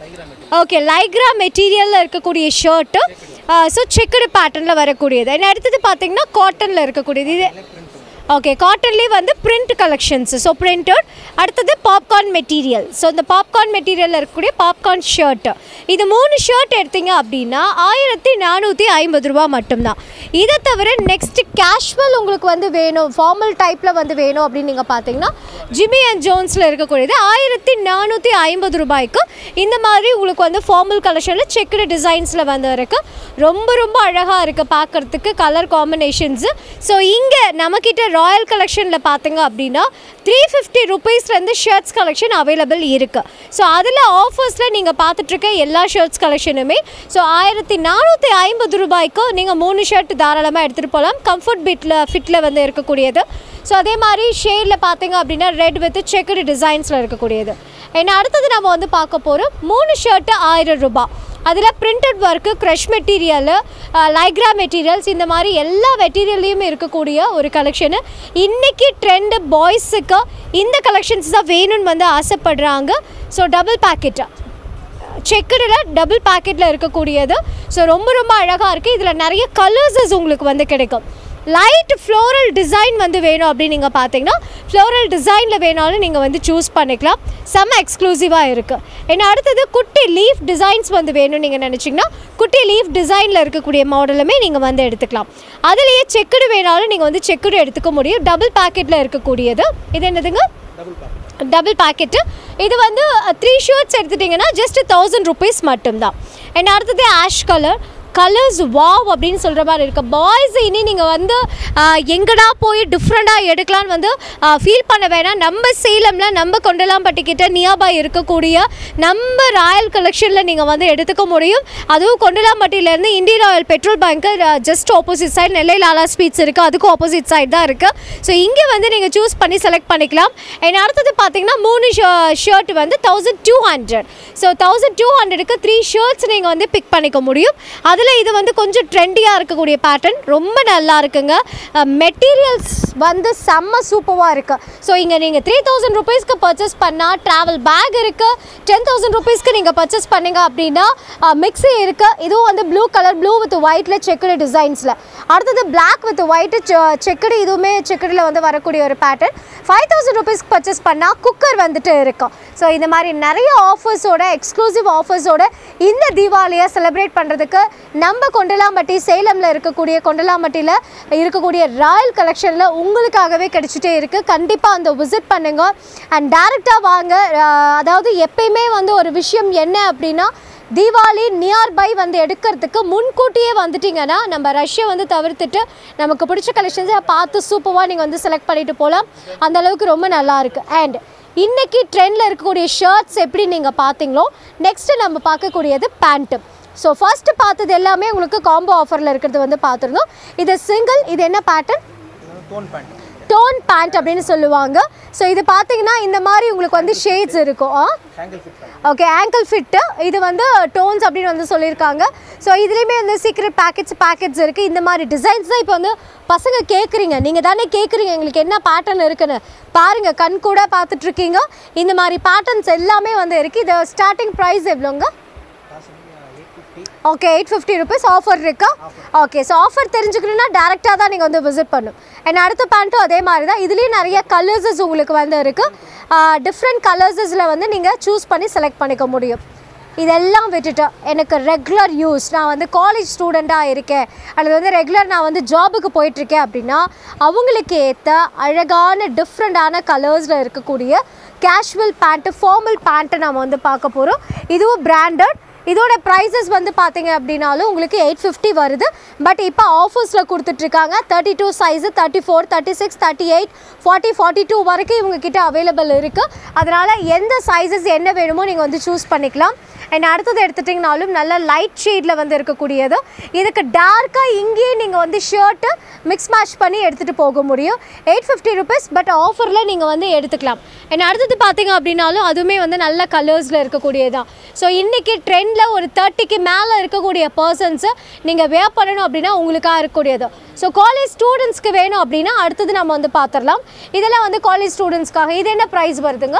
ஓகே லைக்ரா மெட்டீரியலில் இருக்கக்கூடிய ஷர்ட்டு ஸோ செக்குடு பேட்டர்னில் வரக்கூடியது என்ன அடுத்தது பார்த்தீங்கன்னா காட்டனில் இருக்கக்கூடியது இது ஓகே காட்டன்லேயே வந்து பிரிண்ட் கலெக்ஷன்ஸ் ஸோ பிரிண்டட் அடுத்தது பாப்கார்ன் மெட்டீரியல் ஸோ இந்த பாப்கார்ன் மெட்டீரியலில் இருக்கக்கூடிய பாப்கார்ன் ஷர்ட் இது மூணு ஷர்ட் எடுத்தீங்க அப்படின்னா ஆயிரத்தி நானூற்றி ஐம்பது ரூபா மட்டும்தான் இதை தவிர நெக்ஸ்ட் கேஷுவல் உங்களுக்கு வந்து வேணும் ஃபார்மல் டைப்பில் வந்து வேணும் அப்படின்னு நீங்கள் பார்த்தீங்கன்னா ஜிமி அண்ட் ஜோன்ஸில் இருக்கக்கூடியது ஆயிரத்தி நானூற்றி ஐம்பது ரூபாய்க்கு இந்த மாதிரி உங்களுக்கு வந்து ஃபார்மல் கலெக்ஷனில் செக்குடு டிசைன்ஸில் வந்து இருக்குது ரொம்ப ரொம்ப அழகாக இருக்குது பார்க்குறதுக்கு கலர் காம்பினேஷன்ஸு ஸோ இங்கே நம்மக்கிட்ட ராயல் கலெக்ஷனில் பார்த்தீங்க அப்படின்னா த்ரீ ஃபிஃப்டி ருபீஸ்லேருந்து ஷர்ட்ஸ் கலெக்ஷன் அவைலபிள் இருக்குது ஸோ அதில் ஆஃபர்ஸில் நீங்கள் பார்த்துட்ருக்க எல்லா ஷர்ட்ஸ் கலெக்ஷனுமே ஸோ ஆயிரத்தி நானூற்றி ஐம்பது ரூபாய்க்கு நீங்கள் மூணு ஷர்ட் தாராளமாக எடுத்துகிட்டு போகலாம் கம்ஃபர்ட் பிட்டில் ஃபிட்டில் வந்து இருக்கக்கூடியது ஸோ அதே மாதிரி ஷேடில் பார்த்தீங்க அப்படின்னா ரெட் வித் செக்குடு டிசைன்ஸில் இருக்கக்கூடியது ஏன்னா அடுத்தது நம்ம வந்து பார்க்க போகிறோம் மூணு ஷர்ட்டு ஆயிரம் ரூபாய் அதில் printed work crush material lycra materials இந்த மாதிரி எல்லா மெட்டீரியல்லையும் இருக்கக்கூடிய ஒரு கலெக்ஷனு இன்றைக்கி ட்ரெண்டு பாய்ஸுக்கு இந்த கலெக்ஷன்ஸ் தான் வேணும்னு வந்து ஆசைப்படுறாங்க ஸோ டபுள் பேக்கெட்டு செக்குடில் டபுள் பேக்கெட்டில் இருக்கக்கூடியது ஸோ ரொம்ப ரொம்ப அழகாக இருக்குது இதில் நிறைய கலர்ஸஸ் உங்களுக்கு வந்து கிடைக்கும் லைட் ஃப்ளோரல் டிசைன் வந்து வேணும் அப்படின்னு நீங்கள் பார்த்தீங்கன்னா ஃப்ளோரல் டிசைனில் வேணாலும் நீங்கள் வந்து சூஸ் பண்ணிக்கலாம் செம்ம எக்ஸ்க்ளூசிவாக இருக்குது ஏன்னா அடுத்தது குட்டி லீஃப் டிசைன்ஸ் வந்து வேணும்னு நீங்கள் நினச்சிங்கன்னா குட்டி லீஃப் டிசைனில் இருக்கக்கூடிய மாடலுமே நீங்கள் வந்து எடுத்துக்கலாம் அதுலேயே செக்குடு வேணாலும் நீங்கள் வந்து செக்குடு எடுத்துக்க முடியும் டபுள் பேக்கெட்டில் இருக்கக்கூடியது இது என்னதுங்க டபுள் பேக்கெட்டு இது வந்து த்ரீ ஷர்ட்ஸ் எடுத்துட்டிங்கன்னா ஜஸ்ட் தௌசண்ட் ருபீஸ் மட்டும்தான் அண்ட் அடுத்தது ஆஷ் கலர் கலர்ஸ் வாவ் அப்படின்னு சொல்கிற மாதிரி இருக்குது பாய்ஸ் இனி நீங்கள் வந்து ஆஹ், எங்கடா போய் டிஃப்ரெண்ட்டாக எடுக்கலான்னு வந்து ஃபீல் பண்ண வேணாம் நம்ம சேலமில் நம்ம கொண்டலாம்பட்டிக்கிட்ட நியாபா இருக்கக்கூடிய நம்ம ராயல் கலெக்ஷனில் நீங்கள் வந்து எடுத்துக்க முடியும் அதுவும் கொண்டலாம்பட்டியிலேருந்து Indian oil petrol bunk just opposite side Nellai Lala sweets இருக்குது அதுக்கும் ஆப்போசிட் சைடு தான் இருக்குது ஸோ இங்கே வந்து நீங்கள் சூஸ் பண்ணி செலக்ட் பண்ணிக்கலாம் அண்ட் அடுத்தது பார்த்தீங்கன்னா மூணு ஷர்ட் வந்து thousand two hundred so thousand two ஹண்ட்ரடுக்கு த்ரீ ஷர்ட்ஸ் நீங்கள் வந்து பிக் பண்ணிக்க முடியும் அதில் இது வந்து கொஞ்சம் ட்ரெண்டியாக இருக்கக்கூடிய பேட்டர்ன் ரொம்ப நல்லா இருக்குங்க மெட்டீரியல்ஸ் வந்து செம்ம சூப்பராக இருக்குது ஸோ இங்கே நீங்கள் த்ரீ தௌசண்ட் ருபீஸ்க்கு பர்ச்சேஸ் பண்ணால் ட்ராவல் பேக் இருக்குது டென் தௌசண்ட் ருபீஸ்க்கு நீங்கள் பர்ச்சேஸ் பண்ணீங்க அப்படின்னா மிக்ஸி இருக்குது இதுவும் வந்து ப்ளூ கலர் ப்ளூ வித் ஒயிட்டில் செக்குடு டிசைன்ஸில் அடுத்தது Black வித் ஒயிட்டு செக்குடு இதுவுமே செக்குடில் வந்து வரக்கூடிய ஒரு பேட்டர்ன் ஃபைவ் தௌசண்ட் ருபீஸ்க்கு பர்ச்சேஸ் பண்ணால் குக்கர் வந்துட்டு இருக்கும் ஸோ இந்த மாதிரி நிறைய ஆஃபர்ஸோட எக்ஸ்க்ளூசிவ் ஆஃபர்ஸோட இந்த தீபாவளியை செலிப்ரேட் பண்ணுறதுக்கு நம்ம கொண்டலாம்பட்டி சேலமில் இருக்கக்கூடிய கொண்டலாம்பட்டியில் இருக்கக்கூடிய ராயல் கலெக்ஷனில் உங்களுக்காகவே கிடைச்சிட்டே இருக்குது கண்டிப்பாக அந்த விசிட் பண்ணுங்க அண்ட் டேரெக்டாக வாங்க அஹ், அதாவது எப்பயுமே வந்து ஒரு விஷயம் என்ன அப்படின்னா தீபாவளி நியர்பை வந்து எடுக்கிறதுக்கு முன்கூட்டியே வந்துட்டிங்கன்னா நம்ம ரஷ்யை வந்து தவிர்த்துட்டு நமக்கு பிடிச்ச கலெக்ஷன்ஸை பார்த்து சூப்பராக நீங்கள் வந்து செலக்ட் பண்ணிட்டு போகலாம் அந்த அளவுக்கு ரொம்ப நல்லா இருக்கு அண்ட் இன்னைக்கு ட்ரெண்டில் இருக்கக்கூடிய ஷர்ட்ஸ் எப்படி நீங்கள் பார்த்தீங்களோ நெக்ஸ்ட்டு நம்ம பார்க்கக்கூடியது பேண்ட்டு ஸோ ஃபர்ஸ்ட் பார்த்தது எல்லாமே உங்களுக்கு காம்போ ஆஃபரில் இருக்கிறது வந்து பார்த்துருந்தோம் இது சிங்கிள் இது என்ன pattern tone pant tone pant அப்படின்னு சொல்லுவாங்க ஸோ இது பார்த்தீங்கன்னா இந்த மாதிரி உங்களுக்கு வந்து ஷேட்ஸ் இருக்கும் ஆ ankle fit pant okay ankle fit இது வந்து டோன்ஸ் அப்படின்னு வந்து சொல்லியிருக்காங்க ஸோ இதுலேயுமே வந்து சீக்ரெட் பேக்கெட்ஸ் பேக்கெட்ஸ் இருக்குது இந்த மாதிரி டிசைன்ஸ் தான் இப்போ வந்து பசங்க கேட்குறீங்க நீங்கள் தானே கேட்குறீங்க எங்களுக்கு என்ன பேட்டர்ன் இருக்குன்னு பாருங்கள் கண் கூட பார்த்துட்ருக்கீங்க இந்த மாதிரி பேட்டர்ன்ஸ் எல்லாமே வந்து இருக்குது இது ஸ்டார்டிங் ப்ரைஸ் எவ்வளோங்க okay eight fifty rupees offer இருக்கா ஓகே ஸோ ஆஃபர் தெரிஞ்சுக்கணுன்னா டேரெக்டாக தான் நீங்கள் வந்து விசிட் பண்ணும் அண்ட் அடுத்த பேண்ட்டும் அதே மாதிரி தான் இதுலேயும் நிறைய கலர்ஸஸ் உங்களுக்கு வந்து இருக்குது டிஃப்ரெண்ட் கலர்ஸஸில் வந்து நீங்கள் சூஸ் பண்ணி செலக்ட் பண்ணிக்க முடியும் இதெல்லாம் விட்டுட்டு எனக்கு ரெகுலர் யூஸ் நான் வந்து காலேஜ் ஸ்டூடெண்ட்டாக இருக்கேன் அல்லது வந்து ரெகுலர் நான் வந்து ஜாபுக்கு போயிட்டுருக்கேன் அப்படின்னா அவங்களுக்கு ஏற்ற அழகான டிஃப்ரெண்ட்டான கலர்ஸில் இருக்கக்கூடிய கேஷுவல் பேண்ட்டு ஃபார்மல் பேண்ட்டு நம்ம வந்து பார்க்க போகிறோம் இதுவும் பிராண்டட் இதோட ப்ரைஸஸ் வந்து பார்த்தீங்க அப்படின்னாலும் உங்களுக்கு எயிட் ஃபிஃப்டி வருது பட் இப்போ ஆஃபர்ஸில் கொடுத்துட்ருக்காங்க thirty two size thirty four thirty six thirty eight forty forty two வரைக்கும் இவங்க கிட்ட அவைலபிள் இருக்குது அதனால் எந்த சைஸஸ் என்ன வேணுமோ நீங்கள் வந்து சூஸ் பண்ணிக்கலாம் அண்ட் அடுத்தது எடுத்துட்டிங்கனாலும் நல்ல லைட் ஷேடில் வந்து இருக்கக்கூடியது இதுக்கு டார்க்காக இங்கேயே நீங்கள் வந்து ஷர்ட்டு மிக்ஸ் மேட்ச் பண்ணி எடுத்துகிட்டு போக முடியும் எயிட் ஃபிஃப்டி ருபீஸ் பட் ஆஃபரில் நீங்கள் வந்து எடுத்துக்கலாம் அண்ட் அடுத்தது பார்த்தீங்க அப்படின்னாலும் அதுவுமே வந்து நல்ல கலர்ஸில் இருக்கக்கூடியதான் ஸோ இன்றைக்கி ட்ரெண்டில் ஒரு தேர்ட்டிக்கு மேலே இருக்கக்கூடிய பர்சன்ஸு நீங்கள் வேர் பண்ணணும் அப்படின்னா உங்களுக்காக இருக்கக்கூடியது ஸோ காலேஜ் ஸ்டூடெண்ட்ஸ்க்கு வேணும் அப்படின்னா அடுத்தது நம்ம வந்து பார்த்துடலாம் இதெல்லாம் வந்து காலேஜ் ஸ்டூடெண்ட்ஸ்க்காக இது என்ன ப்ரைஸ் வருதுங்க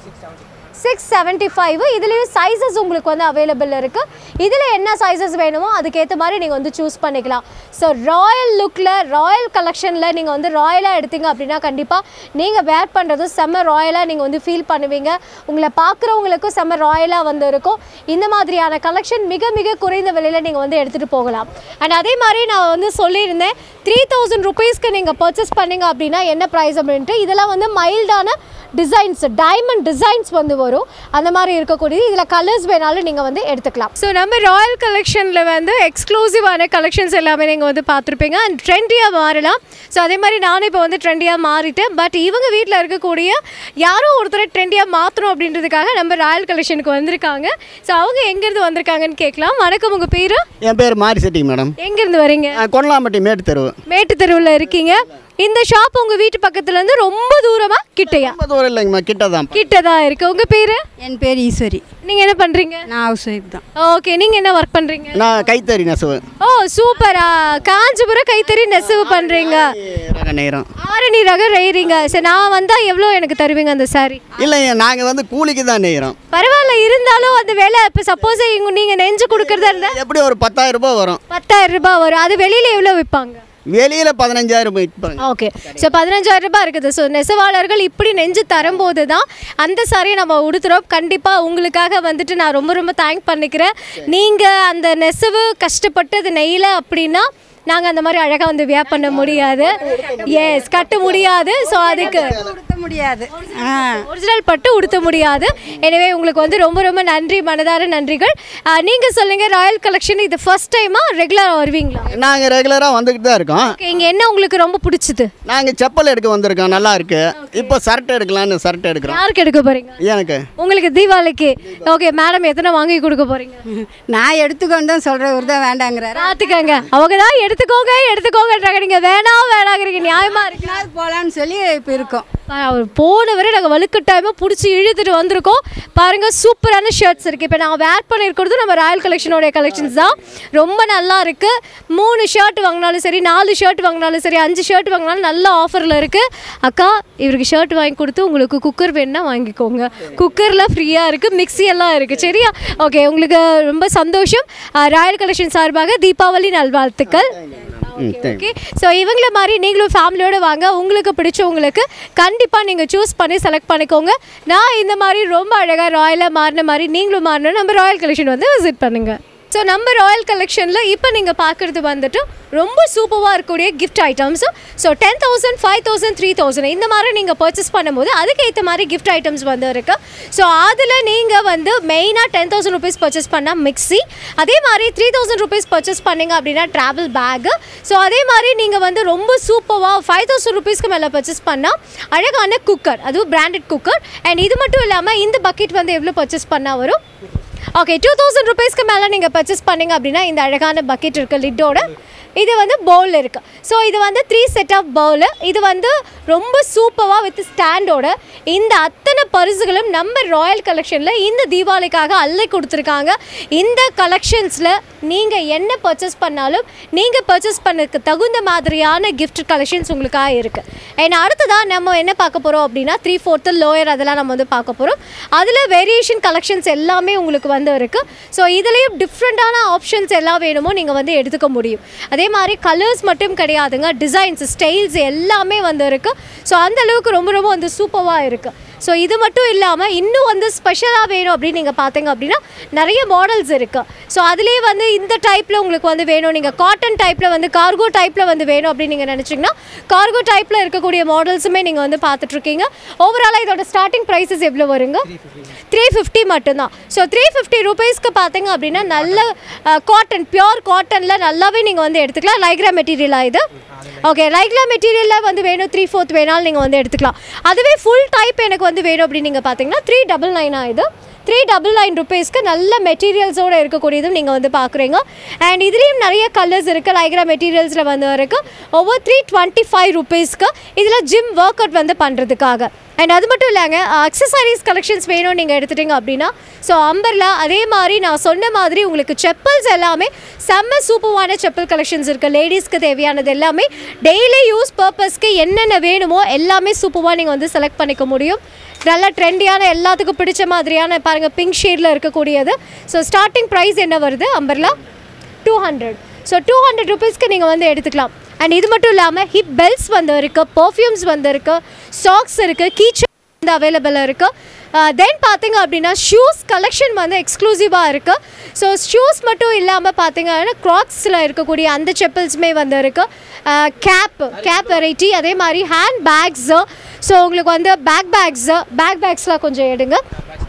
சிக்ஸ் செவன்ட்டி ஃபைவ் இதுலேயும் சைஸஸ் உங்களுக்கு வந்து அவைலபிள் இருக்குது இதில் என்ன சைஸஸ் வேணுமோ அதுக்கேற்ற மாதிரி நீங்கள் வந்து சூஸ் பண்ணிக்கலாம் ஸோ ராயல் லுக்கில் ராயல் கலெக்ஷனில் நீங்கள் வந்து ராயலாக எடுத்தீங்க அப்படின்னா கண்டிப்பாக நீங்கள் வேர் பண்ணுறது செம்ம ராயலாக நீங்கள் வந்து ஃபீல் பண்ணுவீங்க உங்களை பார்க்குறவங்களுக்கும் செம்ம ராயலாக வந்து இருக்கும் இந்த மாதிரியான கலெக்ஷன் மிக மிக குறைந்த விலையில் நீங்கள் வந்து எடுத்துகிட்டு போகலாம் அண்ட் அதே மாதிரி நான் வந்து சொல்லியிருந்தேன் த்ரீ தௌசண்ட் ருபீஸ்க்கு நீங்கள் பர்ச்சேஸ் பண்ணீங்க அப்படின்னா என்ன ப்ரைஸ் அப்படின்ட்டு இதெல்லாம் வந்து மைல்டான டிசைன்ஸ் டைமண்ட் டிசைன்ஸ் வந்து வரும் அந்த மாதிரி இருக்கக்கூடியது இதில் கலர்ஸ் வேணாலும் நீங்கள் வந்து எடுத்துக்கலாம் ஸோ நம்ம ராயல் கலெக்ஷனில் வந்து எக்ஸ்க்ளூசிவான கலெக்ஷன்ஸ் எல்லாமே நீங்கள் வந்து பார்த்துருப்பீங்க அண்ட் ட்ரெண்டியாக மாறலாம் ஸோ அதே மாதிரி நானும் இப்போ வந்து ட்ரெண்டியாக மாறிட்டேன் பட் இவங்க வீட்டில் இருக்கக்கூடிய யாரோ ஒருத்தரை ட்ரெண்டியாக மாற்றணும் அப்படின்றதுக்காக நம்ம ராயல் கலெக்ஷனுக்கு வந்திருக்காங்க ஸோ அவங்க எங்கேருந்து வந்திருக்காங்கன்னு கேட்கலாம் வணக்கம் உங்கள் பேர் என் பேர் மாரி செட்டிங் மேடம் எங்கேருந்து வரீங்க நான் கொண்டலாம்பட்டி மேட்டு தெருவு மேட்டு தெருவில் இருக்கீங்க இந்த ஷாப் உங்க வீட்டு பக்கத்துல இருந்து ரொம்ப தூரமா கிட்டையா ரொம்ப தூரம் இல்லைங்கம்மா கிட்ட தான் கிட்டதா இருக்கு உங்க பேரு என் பேர் ஈஸ்வரி நீங்க என்ன பண்றீங்க நான் ஹவுஸ் ஒய்ஃப் தான் ஓகே நீங்க என்ன ஒர்க் பண்றீங்க நான் கைத்தறி நெசவு ஓ சூப்பரா காஞ்சிபுரம் கைத்தறி நெசவு பண்றீங்க ரக நேரம் ஆரணி ரகம் ரெய்றீங்க சரி நான் வந்தா எவ்வளோ எனக்கு தருவீங்க அந்த சாரி இல்லைங்க நாங்கள் வந்து கூலிக்கு தான் நெய்கிறோம் பரவாயில்ல இருந்தாலும் அந்த வேலை இப்போ சப்போஸ் இங்க நீங்க நெஞ்சு கொடுக்கறதா இருந்தா எப்படி ஒரு பத்தாயிரம் ரூபாய் வரும் பத்தாயிரம் ரூபாய் வரும் அது வெளியில எவ்வளோ விற்பாங்க வெளியில் பதினஞ்சாயிரம் விற்பாங்க ஓகே ஸோ பதினஞ்சாயிரம் ரூபாய் இருக்குது ஸோ நெசவாளர்கள் இப்படி நெஞ்சு தரும்போது தான் அந்த சாரியை நம்ம உடுத்துறோம் கண்டிப்பாக உங்களுக்காக வந்துட்டு நான் ரொம்ப ரொம்ப தேங்க் பண்ணிக்கிறேன் நீங்கள் அந்த நெசவு கஷ்டப்பட்டு அது நெய்யல அப்படின்னா நாங்கள் அந்த மாதிரி அழகாக வந்து வியா பண்ண முடியாது எஸ் கட்ட முடியாது ஸோ அதுக்கு கொடுக்க முடியாது ஆ ஒரிஜினல் பட்டு உடுத்த முடியாது எனவே உங்களுக்கு வந்து ரொம்ப ரொம்ப நன்றி மனதார நன்றிகள் ஆஹ், நீங்க சொல்லுங்க ராயல் கலெக்ஷன் இது ஃபர்ஸ்ட் டைமா ரெகுலரா வருவீங்களா நாங்கள் ரெகுலராக வந்துக்கிட்டு தான் இருக்கோம் Okay, இங்க என்ன உங்களுக்கு ரொம்ப பிடிச்சது நாங்கள் செப்பல் எடுக்க வந்திருக்கோம் நல்லா இருக்கு இப்போ சர்ட் எடுக்கலான்னு சர்ட் எடுக்கிறோம் யாருக்கு எடுக்க போறீங்க எனக்கு உங்களுக்கு தீபாவளிக்கு ஓகே மேடம் எத்தனை வாங்கி கொடுக்க போறீங்க நான் எடுத்துக்கொண்டும் சொல்கிறேன் ஒரு தான் வேண்டாங்கிறாரு பார்த்துக்கங்க அவங்க தான் எடுத்துக்கோங்க எடுத்துக்கோங்கன்றாங்க நீங்க வேணாம் வேணாங்கிறீங்க நியாயமா இருக்கு அது போகலான்னு சொல்லி இப்போ இருக்கோம் அவர் போன வரை நாங்கள் வலுக்கட்டாயமாக பிடிச்சி இழுத்துட்டு வந்திருக்கோம் பாருங்க சூப்பரான ஷர்ட்ஸ் இருக்குது இப்போ நான் வேர் பண்ணியிருக்கிறது நம்ம ராயல் கலெக்ஷனோடைய கலெக்ஷன்ஸ் தான் ரொம்ப நல்லா இருக்குது மூணு ஷர்ட் வாங்கினாலும் சரி நாலு ஷர்ட் வாங்கினாலும் சரி அஞ்சு ஷர்ட் வாங்கினாலும் நல்ல ஆஃபரில் இருக்குது அக்கா இவருக்கு ஷர்ட் வாங்கி கொடுத்து உங்களுக்கு குக்கர் வேணுன்னா வாங்கிக்கோங்க குக்கரில் ஃப்ரீயாக இருக்குது மிக்ஸி எல்லாம் இருக்குது சரியா ஓகே உங்களுக்கு ரொம்ப சந்தோஷம் அஹ், ராயல் கலெக்ஷன் சார்பாக தீபாவளி நல்வாழ்த்துக்கள் ம் தேங்க் ஓகே ஸோ இவங்கள மாதிரி நீங்களும் ஃபேமிலியோட வாங்க உங்களுக்கு பிடிச்சவங்களுக்கு கண்டிப்பாக நீங்கள் சூஸ் பண்ணி செலக்ட் பண்ணிக்கோங்க நான் இந்த மாதிரி ரொம்ப அழகாக ராயலாக மாறின மாதிரி நீங்களும் மாறணும் நம்ம ராயல் கலெக்ஷன் வந்து விசிட் பண்ணுங்கள் ஸோ நம்ம ராயல் கலெக்ஷனில் இப்போ நீங்கள் பார்க்குறது வந்துட்டு ரொம்ப சூப்பராக இருக்கக்கூடிய கிஃப்ட் ஐட்டம்ஸும் so ten thousand five thousand three thousand இந்த மாதிரி நீங்கள் பர்ச்சேஸ் பண்ணும்போது அதுக்கேற்ற மாதிரி கிஃப்ட் ஐட்டம்ஸ் வந்து இருக்கு ஸோ அதில் நீங்கள் வந்து மெயினாக டென் தௌசண்ட் ருபீஸ் பர்ச்சேஸ் பண்ணால் மிக்ஸி அதே மாதிரி த்ரீ தௌசண்ட் ருபீஸ் பர்ச்சேஸ் பண்ணீங்க அப்படின்னா ட்ராவல் பேக்கு ஸோ அதே மாதிரி நீங்கள் வந்து ரொம்ப சூப்பராக ஃபைவ் தௌசண்ட் ருபீஸ்க்கு மேலே பர்ச்சேஸ் பண்ணால் அழகான குக்கர் அதுவும் பிராண்டட் குக்கர் அண்ட் இது மட்டும் இல்லாமல் இந்த பக்கெட் வந்து எவ்வளோ பர்ச்சேஸ் பண்ணால் வரும் ஓகே டூ தௌசண்ட் ருபீஸ்க்கு மேலே நீங்கள் பர்ச்சேஸ் பண்ணீங்க அப்படின்னா இந்த அழகான பக்கெட் இருக்குது லிட்டோட இது வந்து பவுல் இருக்குது ஸோ இது வந்து த்ரீ செட் ஆஃப் பவுல் இது வந்து ரொம்ப சூப்பராக வித் ஸ்டாண்டோட இந்த அத்தனை பரிசுகளும் நம்ம ராயல் கலெக்ஷனில் இந்த தீபாவளிக்காக அள்ளி கொடுத்துருக்காங்க இந்த கலெக்ஷன்ஸில் நீங்கள் என்ன பர்ச்சேஸ் பண்ணாலும் நீங்கள் பர்ச்சேஸ் பண்ணதுக்கு தகுந்த மாதிரியான கிஃப்ட் கலெக்ஷன்ஸ் உங்களுக்காக இருக்குது ஏன்னா அடுத்ததாக நம்ம என்ன பார்க்க போகிறோம் அப்படின்னா த்ரீ ஃபோர்த்து லோயர் அதெல்லாம் நம்ம வந்து பார்க்க போகிறோம் அதில் வேரியேஷன் கலெக்ஷன்ஸ் எல்லாமே உங்களுக்கு வந்து இருக்குது ஸோ இதுலேயும் டிஃப்ரெண்ட்டான ஆப்ஷன்ஸ் எல்லாம் வேணுமோ நீங்கள் வந்து எடுத்துக்க முடியும் அதே மாதிரி கலர்ஸ் மட்டும் கிடையாதுங்க டிசைன்ஸ் ஸ்டைல்ஸ் எல்லாமே வந்து இருக்குது ஸோ அந்த அளவுக்கு ரொம்ப ரொம்ப வந்து சூப்பராக இருக்குது ஸோ இது மட்டும் இல்லாமல் இன்னும் வந்து ஸ்பெஷலாக வேணும் அப்படின்னு நீங்கள் பார்த்தீங்க அப்படின்னா நிறைய மாடல்ஸ் இருக்குது ஸோ அதுலேயே வந்து இந்த டைப்பில் உங்களுக்கு வந்து வேணும் நீங்கள் காட்டன் டைப்பில் வந்து கார்கோ டைப்பில் வந்து வேணும் அப்படின்னு நீங்கள் நினச்சிங்கன்னா கார்கோ டைப்பில் இருக்கக்கூடிய மாடல்ஸுமே நீங்கள் வந்து பார்த்துட்ருக்கீங்க ஓவராலாக இதோட ஸ்டார்டிங் ப்ரைஸஸ் எவ்வளோ வருங்க த்ரீ ஃபிஃப்டி மட்டும்தான் ஸோ த்ரீ ஃபிஃப்டி ருபீஸ்க்கு பார்த்தீங்க அப்படின்னா நல்ல காட்டன் பியோர் காட்டனில் நல்லாவே நீங்கள் வந்து எடுத்துக்கலாம் லைக்ரா மெட்டீரியலாக இது ஓகே லைக்ரா மெட்டீரியலில் வந்து வேணும் த்ரீ ஃபோர்த் வேணாலும் நீங்கள் வந்து எடுத்துக்கலாம் அதுவே ஃபுல் டைப் எனக்கு வந்து வேணும் அப்படின்னு நீங்கள் பார்த்தீங்கன்னா த்ரீ டபுள் நைனா இது த்ரீ டபுள் நைன் ருபீஸ்க்கு நல்ல மெட்டீரியல்ஸோடு இருக்கக்கூடியதும் நீங்கள் வந்து பார்க்குறீங்க அண்ட் இதுலேயும் நிறைய கலர்ஸ் இருக்குது லைக்ரா மெட்டீரியல்ஸில் வந்து இருக்குது ஒவ்வொரு த்ரீ டுவெண்ட்டி ஃபைவ் ருபீஸ்க்கு இதில் ஜிம் ஒர்க் அவுட் வந்து பண்ணுறதுக்காக அண்ட் அது மட்டும் இல்லைங்க அக்சசரிஸ் கலெக்ஷன்ஸ் வேணும் நீங்கள் எடுத்துட்டீங்க அப்படின்னா ஸோ அம்பர்லா அதே மாதிரி நான் சொன்ன மாதிரி உங்களுக்கு செப்பல்ஸ் எல்லாமே செம்ம சூப்பரான செப்பல் கலெக்ஷன்ஸ் இருக்குது லேடிஸ்க்கு தேவையானது எல்லாமே டெய்லி யூஸ் பர்பஸ்க்கு என்னென்ன வேணுமோ எல்லாமே சூப்பராக நீங்கள் வந்து செலக்ட் பண்ணிக்க முடியும் நல்ல ட்ரெண்டியான எல்லாத்துக்கும் பிடிச்ச மாதிரியான பாருங்கள் பிங்க் ஷேடில் இருக்கக்கூடியது ஸோ ஸ்டார்டிங் ப்ரைஸ் என்ன வருது umbrella two hundred so two hundred ருபீஸ்க்கு நீங்கள் வந்து எடுத்துக்கலாம் அண்ட் இது மட்டும் இல்லாமல் ஹிப் பெல்ட்ஸ் வந்து இருக்குது பர்ஃப்யூம்ஸ் வந்து இருக்குது சாக்ஸ் இருக்குது கீச் வந்து அவைலபிளாக இருக்குது தென் பார்த்தீங்க அப்படின்னா ஷூஸ் கலெக்ஷன் வந்து எக்ஸ்க்ளூசிவாக இருக்குது ஸோ ஷூஸ் மட்டும் இல்லாமல் பார்த்தீங்க அப்படின்னா க்ராக்ஸில் இருக்கக்கூடிய அந்த செப்பல்ஸுமே வந்து இருக்குது கேப் கேப் வெரைட்டி அதே மாதிரி ஹேண்ட் பேக்ஸு ஸோ உங்களுக்கு வந்து பேக் பேக்ஸு பேக் பேக்ஸ்லாம் கொஞ்சம் எடுங்க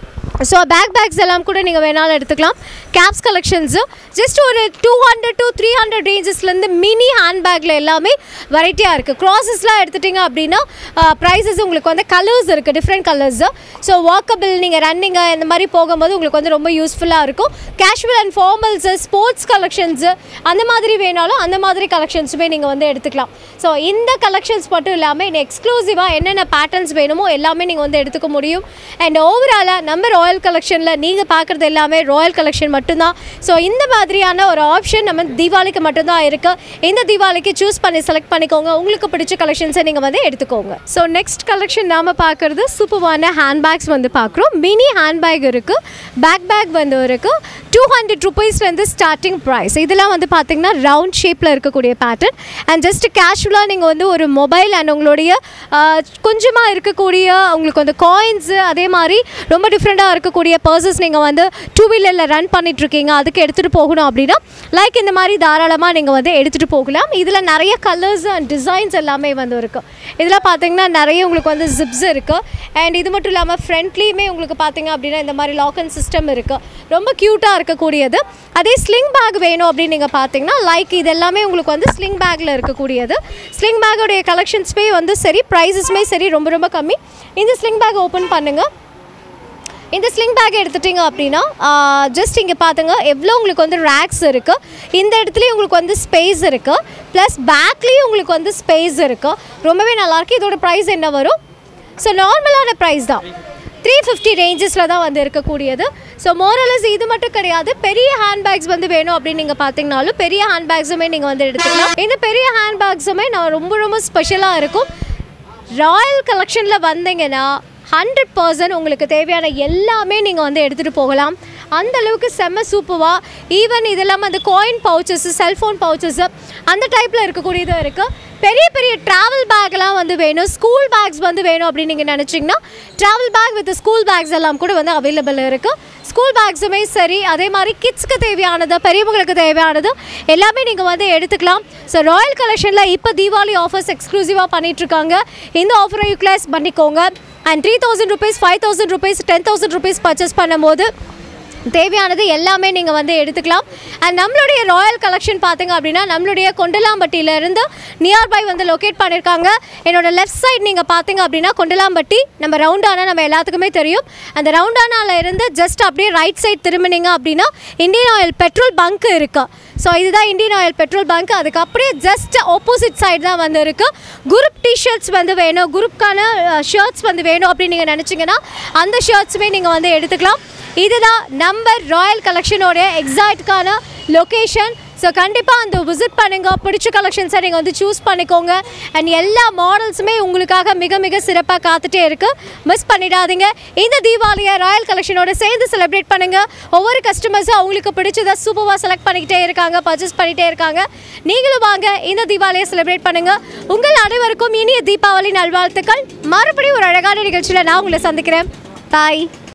ஸோ பேக் பேக்ஸ் எல்லாம் கூட நீங்கள் வேணாலும் எடுத்துக்கலாம் கேப்ஸ் கலெக்ஷன்ஸு ஜஸ்ட் ஒரு two hundred to three hundred ரேஞ்சஸ்லேருந்து மினி ஹேண்ட்பேக்கில் எல்லாமே வெரைட்டியாக இருக்குது க்ராசஸ்லாம் எடுத்துட்டிங்க அப்படின்னா ப்ரைஸஸ் உங்களுக்கு வந்து கலர்ஸ் இருக்குது டிஃப்ரெண்ட் கலர்ஸு ஸோ வாக்கபிள் நீங்கள் ரன்னிங்கு இந்த மாதிரி போகும்போது உங்களுக்கு வந்து ரொம்ப யூஸ்ஃபுல்லாக இருக்கும் casual and formals sports collections அந்த மாதிரி வேணாலும் அந்த மாதிரி கலெக்ஷன்ஸுமே நீங்கள் வந்து எடுத்துக்கலாம் ஸோ இந்த கலெக்ஷன்ஸ் மட்டும் இல்லாமல் இன்னும் எக்ஸ்க்ளூசிவாக என்னென்ன பேட்டர்ன்ஸ் வேணுமோ எல்லாமே நீங்கள் வந்து எடுத்துக்க முடியும் அண்ட் ஓவராலாக நம்ம ராயல் கலெக்ஷனில் நீங்கள் பார்க்குறது எல்லாமே ராயல் கலெக்ஷன் மட்டும்தான் ஸோ இந்த மாதிரியான ஒரு ஆப்ஷன் நம்ம தீபாவளிக்கு மட்டும்தான் இருக்குது இந்த தீபாவளிக்கு சூஸ் பண்ணி செலக்ட் பண்ணிக்கோங்க உங்களுக்கு பிடிச்ச கலெக்ஷன்ஸை நீங்கள் வந்து எடுத்துக்கோங்க ஸோ நெக்ஸ்ட் கலெக்ஷன் நாம் பார்க்குறது சூப்பரான ஹேண்ட்பேக்ஸ் வந்து பார்க்குறோம் மினி ஹேண்ட்பேக் இருக்குது பேக் பேக் வந்து இருக்குது டூ ஹண்ட்ரட் ருபீஸ்லேருந்து ஸ்டார்டிங் ப்ரைஸ் இதெல்லாம் வந்து பார்த்தீங்கன்னா ரவுண்ட் ஷேப்பில் இருக்கக்கூடிய பேட்டர்ன் அண்ட் ஜஸ்ட் கேஷுவலாக நீங்கள் வந்து ஒரு மொபைல் அண்ட் உங்களுடைய கொஞ்சமாக இருக்கக்கூடிய உங்களுக்கு வந்து காயின்ஸு அதே மாதிரி ரொம்ப டிஃப்ரெண்ட்டாக இருக்கக்கூடிய பர்சஸ் நீங்கள் வந்து டூ வீலரில் ரன் பண்ணிகிட்ருக்கீங்க அதுக்கு எடுத்துகிட்டு போகணும் அப்படின்னா லைக் இந்த மாதிரி தாராளமாக நீங்கள் வந்து எடுத்துகிட்டு போகலாம் இதில் நிறைய கலர்ஸ் அண்ட் டிசைன்ஸ் எல்லாமே வந்து இருக்குது இதில் பார்த்தீங்கன்னா நிறைய உங்களுக்கு வந்து ஜிப்ஸ் இருக்குது அண்ட் இது மட்டும் இல்லாமல் ஃப்ரண்ட்லேயுமே உங்களுக்கு பார்த்தீங்க அப்படின்னா இந்த மாதிரி லாக் அண்ட் சிஸ்டம் இருக்குது ரொம்ப க்யூட்டாக இருக்கக்கூடியது அதே ஸ்லிங் பேக் வேணும் அப்படின்னு நீங்கள் பார்த்தீங்கன்னா லைக் இது எல்லாமே உங்களுக்கு வந்து ஸ்லிங் பேக்கில் இருக்கக்கூடியது ஸ்லிங் பேக்கோடைய கலெக்ஷன்ஸுமே வந்து சரி ப்ரைஸஸுமே சரி ரொம்ப ரொம்ப கம்மி இந்த ஸ்லிங் பேக் ஓப்பன் பண்ணுங்கள் இந்த ஸ்லிங் பேக் எடுத்துட்டிங்க அப்படின்னா ஜஸ்ட் இங்கே பார்த்துங்க எவ்வளோ உங்களுக்கு வந்து ரேக்ஸ் இருக்குது இந்த இடத்துலையும் உங்களுக்கு வந்து ஸ்பேஸ் இருக்குது ப்ளஸ் பேக்லேயும் உங்களுக்கு வந்து ஸ்பேஸ் இருக்குது ரொம்பவே நல்லாயிருக்கு இதோட ப்ரைஸ் என்ன வரும் ஸோ நார்மலான ப்ரைஸ் தான் த்ரீ ஃபிஃப்டி ரேஞ்சஸில் தான் வந்து இருக்கக்கூடியது ஸோ மோரலஸ் இது மட்டும் கிடையாது பெரிய ஹேண்ட்பேக்ஸ் வந்து வேணும் அப்படின்னு நீங்கள் பார்த்தீங்கனாலும் பெரிய ஹேண்ட்பேக்ஸுமே நீங்கள் வந்து எடுத்துக்கலாம் இந்த பெரிய ஹேண்ட்பேக்ஸுமே நான் ரொம்ப ரொம்ப ஸ்பெஷலாக இருக்கும் ராயல் கலெக்ஷனில் வந்தீங்கன்னா ஹண்ட்ரட் பர்சன்ட் உங்களுக்கு தேவையான எல்லாமே நீங்கள் வந்து எடுத்துகிட்டு போகலாம் அந்த அளவுக்கு செம்ம சூப்பராக ஈவன் இதெல்லாம் அந்த காயின் பவுச்சஸ் செல்ஃபோன் பவுச்சஸ் அந்த டைப்பில் இருக்கக்கூடியதும் இருக்குது பெரிய பெரிய ட்ராவல் பேக்லாம் வந்து வேணும் ஸ்கூல் பேக்ஸ் வந்து வேணும் அப்படின்னு நீங்கள் நினச்சிங்கன்னா travel bag with school bags எல்லாம் கூட வந்து அவைலபிள் இருக்குது ஸ்கூல் பேக்ஸுமே சரி அதே மாதிரி கிட்ஸ்க்கு தேவையானது பெரியவங்களுக்கு தேவையானது எல்லாமே நீங்கள் வந்து எடுத்துக்கலாம் ஸோ ராயல் கலெக்ஷனில் இப்போ தீபாவளி ஆஃபர்ஸ் எக்ஸ்க்ளூசிவாக பண்ணிகிட்ருக்காங்க இந்த ஆஃபரை யூட்டிலைஸ் பண்ணிக்கோங்க and three thousand rupees five thousand rupees ten thousand rupees purchase பண்ணும்போது தேவையானது எல்லாமே நீங்கள் வந்து எடுத்துக்கலாம் அண்ட் நம்மளுடைய ராயல் கலெக்ஷன் பார்த்தீங்க அப்படின்னா நம்மளுடைய கொண்டலாம்பட்டியிலேருந்து நியர்பை வந்து லொக்கேட் பண்ணியிருக்காங்க என்னோட லெஃப்ட் சைடு நீங்கள் பார்த்தீங்க அப்படின்னா கொண்டலாம்பட்டி நம்ம ரவுண்டானா நம்ம எல்லாத்துக்குமே தெரியும் அந்த ரவுண்டானால இருந்து ஜஸ்ட் அப்படியே ரைட் சைடு திரும்பினீங்க அப்படின்னா இந்தியன் ஆயில் பெட்ரோல் பங்க் இருக்குது ஸோ இதுதான் இந்தியன் ஆயில் பெட்ரோல் பங்க் அதுக்கு அப்படியே ஜஸ்ட் ஆப்போசிட் சைடு தான் வந்து இருக்குது குரூப் டிஷர்ட்ஸ் வந்து வேணும் குரூப்க்கான ஷர்ட்ஸ் வந்து வேணும் அப்படின்னு நீங்கள் நினச்சிங்கன்னா அந்த ஷர்ட்ஸுமே நீங்கள் வந்து எடுத்துக்கலாம் இதுதான் நம்ம ராயல் கலெக்ஷனோட எக்ஸாக்ட்கான லொக்கேஷன் ஸோ கண்டிப்பாக அந்த விசிட் பண்ணுங்க பிடிச்ச கலெக்ஷன்ஸை நீங்கள் வந்து சூஸ் பண்ணிக்கோங்க அண்ட் எல்லா மாடல்ஸுமே உங்களுக்காக மிக மிக சிறப்பாக காத்துட்டே இருக்கு மிஸ் பண்ணிடாதீங்க இந்த தீபாவளியை ராயல் கலெக்ஷனோட சேர்ந்து செலிப்ரேட் பண்ணுங்க ஒவ்வொரு கஸ்டமர்ஸும் அவங்களுக்கு பிடிச்சதை சூப்பராக செலக்ட் பண்ணிக்கிட்டே இருக்காங்க பர்ச்சேஸ் பண்ணிகிட்டே இருக்காங்க நீங்களும் வாங்க இந்த தீபாவளியை செலிப்ரேட் பண்ணுங்க உங்கள் அனைவருக்கும் இனிய தீபாவளி நல்வாழ்த்துக்கள் மறுபடியும் ஒரு அழகான நிகழ்ச்சியில் நான் உங்களை சந்திக்கிறேன் பாய்